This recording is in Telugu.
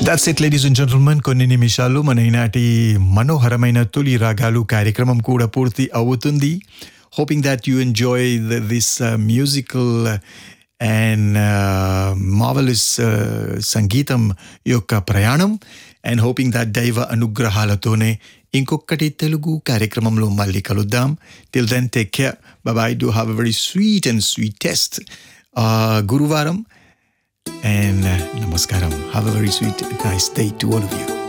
That's it ladies and gentlemen కొన్ని నిమిషాలు మన ఈనాటి మనోహరమైన తొలి రాగాలు కార్యక్రమం కూడా పూర్తి అవుతుంది hoping that you enjoy this musical and మావలిస్ సంగీతం యొక్క ప్రయాణం అండ్ హోపింగ్ దట్ దైవ అనుగ్రహాలతోనే ఇంకొకటి తెలుగు కార్యక్రమంలో మళ్ళీ కలుద్దాం till then take care bye do have a very sweet and sweet test గురువారం and uh, namaskaram. Have a very sweet, nice day to all of you.